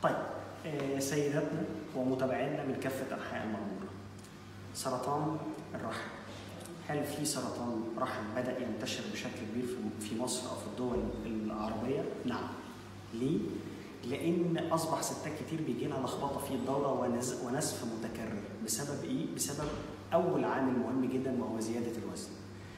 طيب آه، سيداتنا ومتابعينا من كافة أنحاء المنظومة سرطان الرحم هل في سرطان رحم بدأ ينتشر بشكل كبير في- في مصر أو في الدول العربية؟ نعم. ليه؟ لأن أصبح ستات كتير بيجي لها لخبطة في الدورة ونز- ونزف متكرر بسبب إيه؟ بسبب أول عامل مهم جدا وهو زيادة الوزن.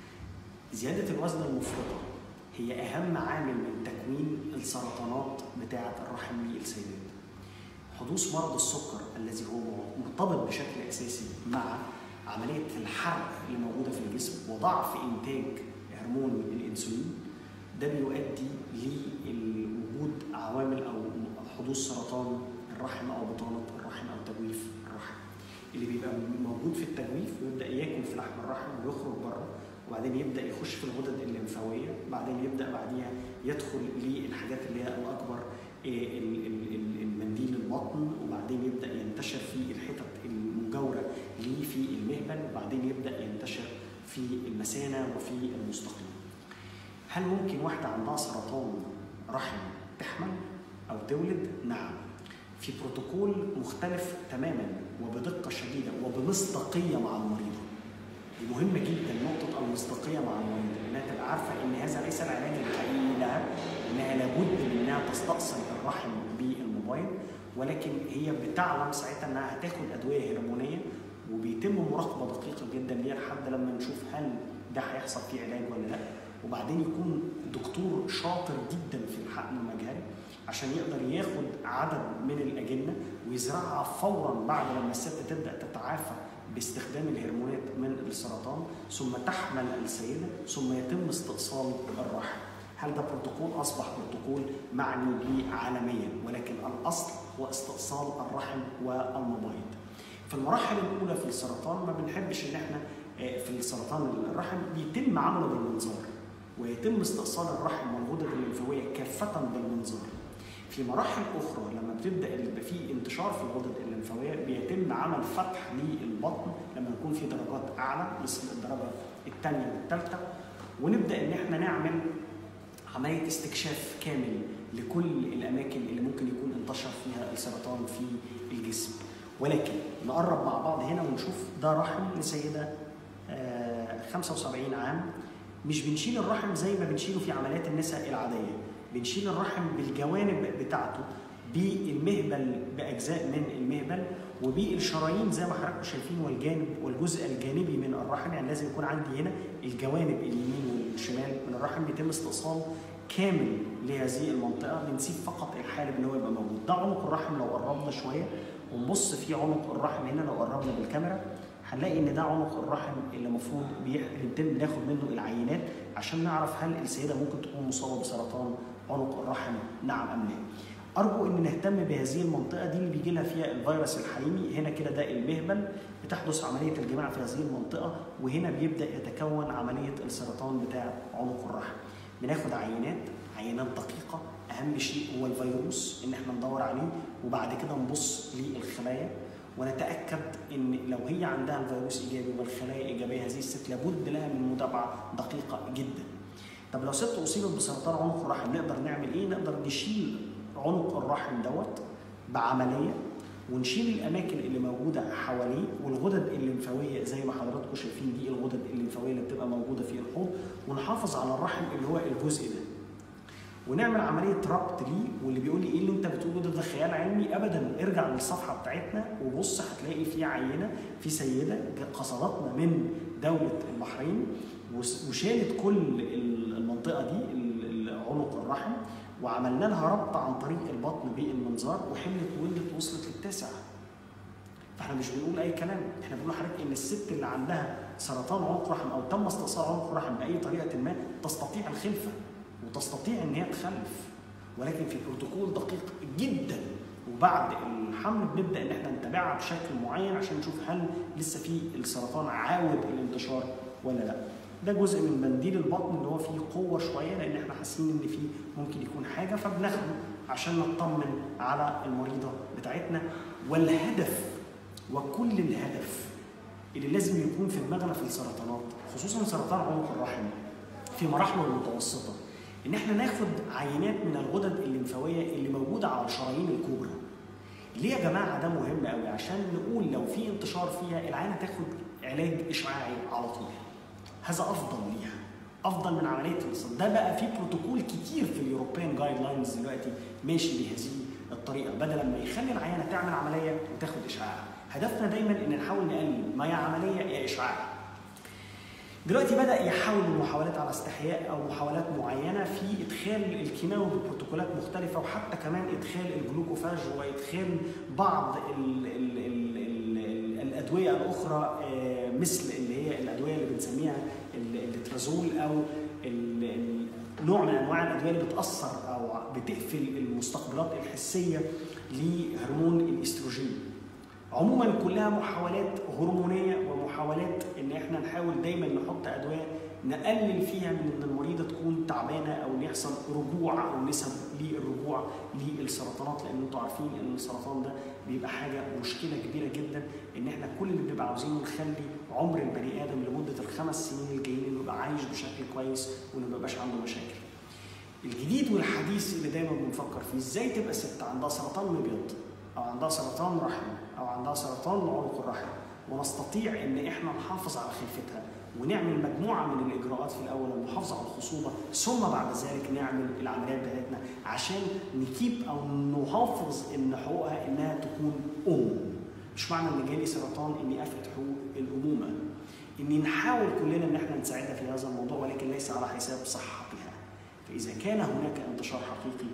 زيادة الوزن المفرطة هي أهم عامل من تكوين السرطانات بتاعة الرحم للسيدات. حدوث مرض السكر الذي هو مرتبط بشكل اساسي مع عمليه الحرق اللي موجوده في الجسم وضعف انتاج هرمون الانسولين ده بيؤدي لوجود عوامل او حدوث سرطان الرحم او بطانه الرحم او تجويف الرحم اللي بيبقى موجود في التجويف ويبدا ياكل في لحم الرحم ويخرج بره وبعدين يبدا يخش في الغدد الليمفاويه بعدين يبدا بعديها يدخل للحاجات اللي هي الاكبر إيه، ال- ال- ال- المنديل البطن وبعدين يبدا ينتشر في الحتت المجاوره ليه في المهبل وبعدين يبدا ينتشر في المثانه وفي المستقيم. هل ممكن واحده عندها سرطان رحم تحمل او تولد؟ نعم. في بروتوكول مختلف تماما وبدقه شديده وبمصداقيه مع المريضه. دي مهمة جدا نقطة المصداقية مع المريض إنها تبقى عارفة إن هذا ليس العلاج الحقيقي لها إنها لابد من إنها تستأصل الرحم بالموبايل ولكن هي بتعلم ساعتها إنها هتاخد أدوية هرمونية وبيتم مراقبة دقيقة جدا ليها لحد لما نشوف هل ده هيحصل فيه علاج ولا لا وبعدين يكون دكتور شاطر جدا في الحقن المجهري عشان يقدر ياخد عدد من الأجنة ويزرعها فورا بعد لما الست تبدأ تتعافى باستخدام الهرمونات من السرطان ثم تحمل السيدة ثم يتم استئصال الرحم هل ده بروتوكول أصبح بروتوكول معني به عالميا ولكن الأصل هو استئصال الرحم والمبايض في المراحل الأولى في السرطان ما بنحبش إن احنا آه، في السرطان الرحم بيتم عمله بالمنظار ويتم استئصال الرحم والغدد الليمفاوية كافة بالمنظار في مراحل اخرى لما بتبدا يبقى في انتشار في الغدد الليمفاويه بيتم عمل فتح للبطن لما يكون في درجات اعلى مثل الدرجه الثانيه والثالثه ونبدا ان احنا نعمل عمليه استكشاف كامل لكل الاماكن اللي ممكن يكون انتشر فيها السرطان في الجسم ولكن نقرب مع بعض هنا ونشوف ده رحم لسيده آه، 75 عام مش بنشيل الرحم زي ما بنشيله في عمليات النساء العاديه بنشيل الرحم بالجوانب بتاعته بالمهبل باجزاء من المهبل وبالشرايين زي ما حضراتكم شايفين والجانب والجزء الجانبي من الرحم يعني لازم يكون عندي هنا الجوانب اليمين والشمال من الرحم بيتم استئصال كامل لهذه المنطقه بنسيب فقط الحالب ان هو يبقى موجود ده عنق الرحم لو قربنا شويه ونبص في عنق الرحم هنا لو قربنا بالكاميرا هنلاقي ان ده عنق الرحم اللي المفروض بيح- اللي بنتم ناخد منه العينات عشان نعرف هل السيده ممكن تكون مصابه بسرطان عنق الرحم نعم ام لا. ارجو ان نهتم بهذه المنطقه دي اللي بيجي لها فيها الفيروس الحليمي هنا كده ده المهبل بتحدث عمليه الجماع في هذه المنطقه وهنا بيبدا يتكون عمليه السرطان بتاع عنق الرحم. بناخد عينات عينات دقيقه اهم شيء هو الفيروس ان احنا ندور عليه وبعد كده نبص للخلايا ونتاكد ان لو هي عندها الفيروس ايجابي والخلايا ايجابيه هذه الست لابد لها من متابعه دقيقه جدا. طب لو ست اصيبت بسرطان عنق الرحم نقدر نعمل ايه؟ نقدر نشيل عنق الرحم دوت بعمليه ونشيل الاماكن اللي موجوده حواليه والغدد الليمفاويه زي ما حضراتكم شايفين دي الغدد الليمفاويه اللي بتبقى موجوده في الحوض ونحافظ على الرحم اللي هو الجزء ده. ونعمل عمليه ربط ليه واللي بيقول لي ايه اللي انت بتقوله ده ده خيال علمي ابدا ارجع للصفحه بتاعتنا وبص هتلاقي في عينه في سيده قصدتنا من دوله البحرين وس- وشالت كل ال- المنطقه دي ال- ال- عنق الرحم وعملنا لها ربط عن طريق البطن بالمنظار وحملت ولدت وصلت للتاسع فاحنا مش بنقول اي كلام احنا بنقول لحضرتك ان الست اللي عندها سرطان عنق رحم او تم استئصال عنق رحم باي طريقه ما تستطيع الخلفه وتستطيع ان هي تخلف ولكن في بروتوكول دقيق جدا وبعد الحمل بنبدا ان احنا نتابعها بشكل معين عشان نشوف هل لسه في السرطان عاود الانتشار ولا لا ده جزء من منديل البطن اللي هو فيه قوه شويه لان احنا حاسين ان فيه ممكن يكون حاجه فبناخده عشان نطمن على المريضه بتاعتنا والهدف وكل الهدف اللي لازم يكون في دماغنا في السرطانات خصوصا سرطان عنق الرحم في مراحله المتوسطه ان احنا ناخد عينات من الغدد الليمفاويه اللي موجوده على الشرايين الكبرى ليه يا جماعه ده مهم قوي عشان نقول لو في انتشار فيها العينه تاخد علاج اشعاعي على طول هذا افضل ليها افضل من عمليه الصد ده بقى في بروتوكول كتير في اليوروبيان جايد لاينز دلوقتي ماشي بهذه الطريقه بدل ما يخلي العيانه تعمل عمليه وتاخد اشعاع هدفنا دايما ان نحاول نقلل ما يا عمليه يا اشعاع دلوقتي بدا يحاول المحاولات على استحياء او محاولات معينه في ادخال الكيماوي ببروتوكولات مختلفه وحتى كمان ادخال الجلوكوفاج وادخال بعض ال ال ال ال الادويه الاخرى آه، مثل اللي هي الادويه اللي بنسميها ال- الترازول او ال- ال- نوع من انواع الادويه اللي بتاثر او بتقفل المستقبلات الحسيه لهرمون الاستروجين عموما كلها محاولات هرمونيه ومحاولات ان احنا نحاول دايما نحط ادويه نقلل فيها من ان المريضه تكون تعبانه او إن يحصل رجوع او نسب للرجوع للسرطانات لان انتوا عارفين ان السرطان ده بيبقى حاجه مشكله كبيره جدا ان احنا كل اللي بنبقى عاوزينه نخلي عمر البني ادم لمده الخمس سنين الجايين انه يبقى عايش بشكل كويس وانه ما يبقاش عنده مشاكل. الجديد والحديث اللي دايما بنفكر فيه ازاي تبقى ست عندها سرطان مبيض او عندها سرطان رحم او عندها سرطان عنق الرحم ونستطيع ان احنا نحافظ على خلفتها ونعمل مجموعه من الاجراءات في الاول المحافظه على الخصوبه ثم بعد ذلك نعمل العمليات بتاعتنا عشان نكيب او نحافظ ان حقوقها انها تكون ام مش معنى ان جالي سرطان اني افقد حقوق الامومه اني نحاول كلنا ان احنا نساعدها في هذا الموضوع ولكن ليس على حساب صحتها فاذا كان هناك انتشار حقيقي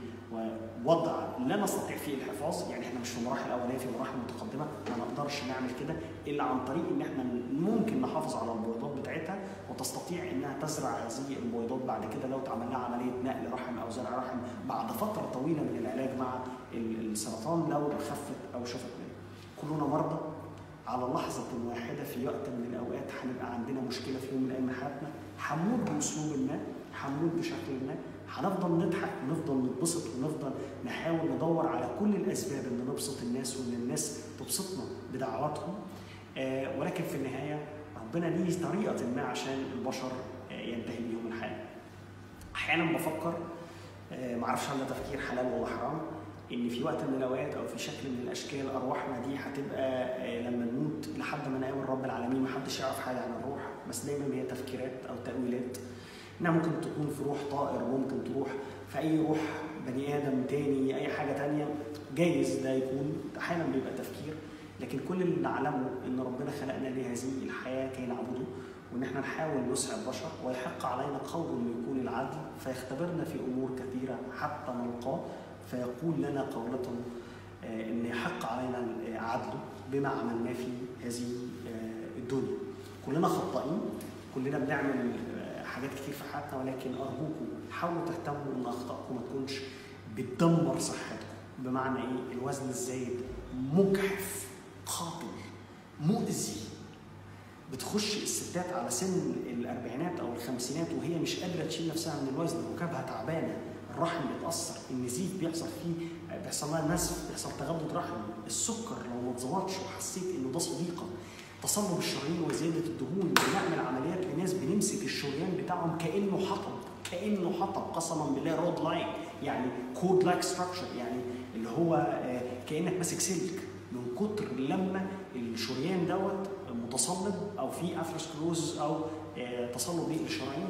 ووضع لا نستطيع فيه الحفاظ يعني احنا مش في مراحل اوليه في مراحل متقدمه ما نقدرش نعمل كده الا عن طريق ان احنا ممكن نحافظ على البويضات بتاعتها وتستطيع انها تزرع هذه البويضات بعد كده لو اتعمل لها عمليه نقل رحم او زرع رحم بعد فتره طويله من العلاج مع ال- السرطان لو خفت او شفت منه. كلنا مرضى على لحظة واحدة في وقت من الأوقات هنبقى عندنا مشكلة في يوم من الأيام من حياتنا هنموت بأسلوب ما هنموت بشكل ما هنفضل نضحك ونفضل نتبسط ونفضل نحاول ندور على كل الأسباب إن نبسط الناس وإن الناس تبسطنا بدعواتهم آه ولكن في النهاية ربنا ليه طريقة ما عشان البشر آه ينتهي بيهم الحال أحيانا بفكر آه معرفش هل ده تفكير حلال ولا حرام ان في وقت من الاوقات او في شكل من الاشكال ارواحنا دي هتبقى آه، لما نموت لحد ما نقابل رب العالمين محدش يعرف حاجه عن الروح بس دايما هي تفكيرات او تاويلات انها ممكن تكون في روح طائر ممكن تروح في اي روح بني ادم تاني اي حاجه تانية جايز ده يكون احيانا بيبقى تفكير لكن كل اللي نعلمه ان ربنا خلقنا لهذه الحياه كي نعبده وان احنا نحاول نسعد البشر ويحق علينا قول انه يكون العدل فيختبرنا في امور كثيره حتى نلقاه فيقول لنا قولته آه، ان يحق علينا آه، عدله بما عملناه في هذه آه، الدنيا. كلنا خطائين كلنا بنعمل آه، حاجات كتير في حياتنا ولكن ارجوكم حاولوا تهتموا ان اخطائكم ما تكونش بتدمر صحتكم بمعنى ايه؟ الوزن الزايد مجحف قاتل مؤذي بتخش الستات على سن الاربعينات او الخمسينات وهي مش قادره تشيل نفسها من الوزن ركابها تعبانه الرحم بيتاثر النزيف بيحصل فيه بيحصل لها نزف بيحصل تغدد رحم السكر لو ما اتظبطش وحسيت انه ده صديقك تصلب الشرايين وزياده الدهون بنعمل عمليات لناس بنمسك الشريان بتاعهم كانه حطب كانه حطب قسما بالله رود لاين يعني كود لايك ستراكشر يعني اللي هو آه، كانك ماسك سلك من كتر لما الشريان دوت متصلب او في اثيروسكلوز او آه، تصلب للشرايين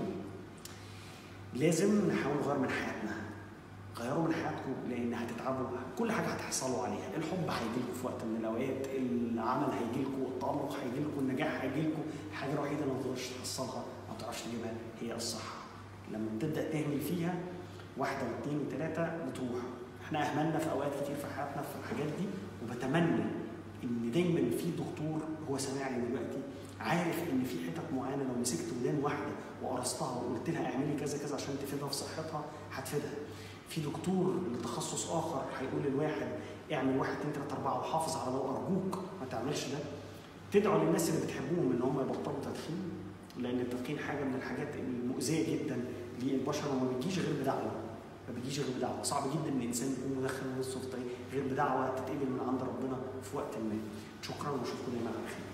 لازم نحاول نغير من حياتنا غيروا من حياتكم لان هتتعبوا كل حاجه هتحصلوا عليها الحب هيجي لكم في وقت من الاوقات العمل هيجي لكم التالق هيجي لكم النجاح هيجي لكم الحاجه الوحيده اللي ما تقدرش تحصلها ما تعرفش تجيبها هي الصحه لما تبدا تهمل فيها واحده واثنين وثلاثه بتروح احنا اهملنا في اوقات كتير في حياتنا في الحاجات دي وبتمنى ان دايما في دكتور هو سامعني دلوقتي عارف ان في حتت معينه لو مسكت ودان واحده وقرصتها وقلت لها اعملي كذا كذا عشان تفيدها في صحتها هتفيدها. في دكتور لتخصص اخر هيقول للواحد اعمل واحد اتنين تلاته اربعه وحافظ على ده وارجوك ما تعملش ده. تدعوا للناس اللي بتحبوهم ان هم يبطلوا تدخين لان التدخين حاجه من الحاجات المؤذيه جدا للبشر وما بتجيش غير بدعوه. ما بتجيش غير بدعوه، صعب جدا ان الانسان يكون مدخن ونصه في طريق غير بدعوه تتقبل من عند ربنا في وقت ما. شكرا واشوفكم دايما على خير.